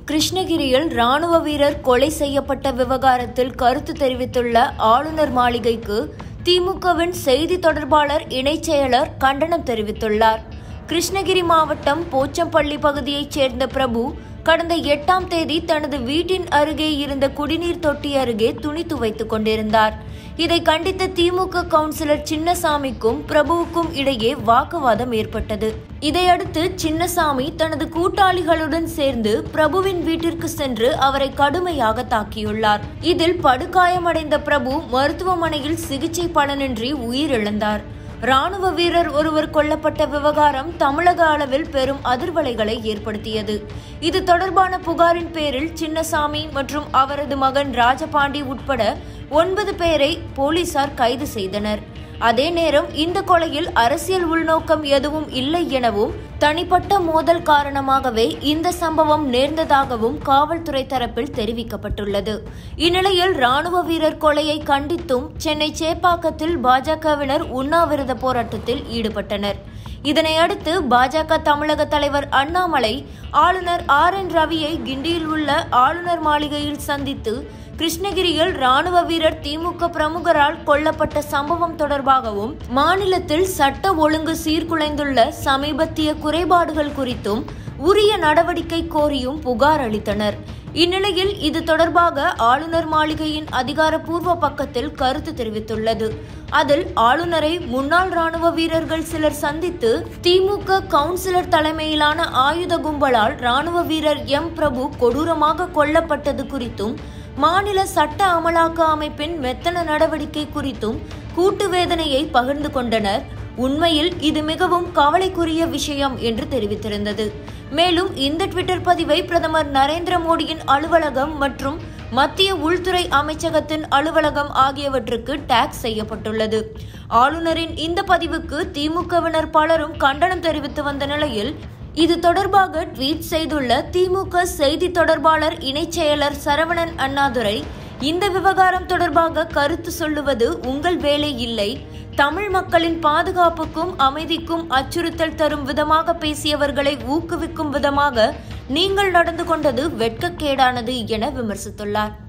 கிருஷ்ணகிரியில் ராணுவ வீரர் கொலை செய்யப்பட்ட விவகாரத்தில் கருத்து தெரிவித்துள்ள ஆளுநர் மாளிகைக்கு திமுகவின் செய்தி தொடர்பாளர் இணைச் செயலர் கண்டனம் தெரிவித்துள்ளார் கிருஷ்ணகிரி மாவட்டம் போச்சம்பள்ளி பகுதியைச் சேர்ந்த பிரபு கடந்த எட்டாம் தேதி தனது வீட்டின் அருகே இருந்த குடிநீர் தொட்டி அருகே துணி துவைத்துக் கொண்டிருந்தார் இதை கண்டித்த திமுக கவுன்சிலர் சின்னசாமிக்கும் பிரபுவுக்கும் இடையே வாக்குவாதம் ஏற்பட்டது இதையடுத்து சின்னசாமி தனது கூட்டாளிகளுடன் சேர்ந்து பிரபுவின் வீட்டிற்கு சென்று அவரை கடுமையாக தாக்கியுள்ளார் இதில் படுகாயமடைந்த பிரபு மருத்துவமனையில் சிகிச்சை பலனின்றி உயிரிழந்தார் ராணுவ வீரர் ஒருவர் கொல்லப்பட்ட விவகாரம் தமிழக அளவில் பெரும் அதிர்வலைகளை ஏற்படுத்தியது இது தொடர்பான புகாரின் பேரில் சின்னசாமி மற்றும் அவரது மகன் ராஜபாண்டி உட்பட ஒன்பது பேரை போலீசார் கைது செய்தனர் அதே நேரம் இந்த கொலையில் அரசியல் உள்நோக்கம் எதுவும் இல்லை எனவும் தனிப்பட்ட மோதல் காரணமாகவே இந்த சம்பவம் நேர்ந்ததாகவும் காவல்துறை தரப்பில் தெரிவிக்கப்பட்டுள்ளது இந்நிலையில் ராணுவ வீரர் கொலையை கண்டித்தும் சென்னை சேப்பாக்கத்தில் பாஜகவினர் உண்ணாவிரத போராட்டத்தில் ஈடுபட்டனர் இதனையடுத்து பாஜக தமிழக தலைவர் அண்ணாமலை ஆளுநர் ஆர் என் ரவியை கிண்டியில் உள்ள ஆளுநர் மாளிகையில் சந்தித்து கிருஷ்ணகிரியில் ராணுவ வீரர் திமுக பிரமுகரால் கொல்லப்பட்ட சம்பவம் தொடர்பாகவும் மாநிலத்தில் சட்ட ஒழுங்கு சீர்குலைந்துள்ள சமீபத்திய குறைபாடுகள் குறித்தும் உரிய நடவடிக்கை கோரியும் புகார் அளித்தனர் இந்நிலையில் இது தொடர்பாக ஆளுநர் மாளிகையின் அதிகாரப்பூர்வ பக்கத்தில் கருத்து தெரிவித்துள்ளது அதில் ஆளுநரை முன்னாள் ராணுவ வீரர்கள் சிலர் சந்தித்து திமுக கவுன்சிலர் தலைமையிலான ஆயுத கும்பலால் ராணுவ வீரர் எம் பிரபு கொடூரமாக கொல்லப்பட்டது குறித்தும் மாநில சட்ட அமலாக்க அமைப்பின் மெத்தன நடவடிக்கை குறித்தும் கூட்டு வேதனையை பகிர்ந்து கொண்டனர் உண்மையில் இது மிகவும் கவலைக்குரிய விஷயம் என்று தெரிவித்திருந்தது மேலும் இந்த ட்விட்டர் பதிவை பிரதமர் நரேந்திர மோடியின் அலுவலகம் மற்றும் மத்திய உள்துறை அமைச்சகத்தின் அலுவலகம் ஆகியவற்றுக்கு டேக் செய்யப்பட்டுள்ளது ஆளுநரின் இந்த பதிவுக்கு திமுகவினர் பலரும் கண்டனம் தெரிவித்து வந்த நிலையில் இது தொடர்பாக ட்வீட் செய்துள்ள திமுக செய்தி தொடர்பாளர் இணைச் செயலர் சரவணன் அண்ணாதுரை இந்த விவகாரம் தொடர்பாக கருத்து சொல்லுவது உங்கள் வேலை இல்லை தமிழ் மக்களின் பாதுகாப்புக்கும் அமைதிக்கும் அச்சுறுத்தல் தரும் விதமாக பேசியவர்களை ஊக்குவிக்கும் விதமாக நீங்கள் நடந்து கொண்டது வெட்கக்கேடானது என விமர்சித்துள்ளார்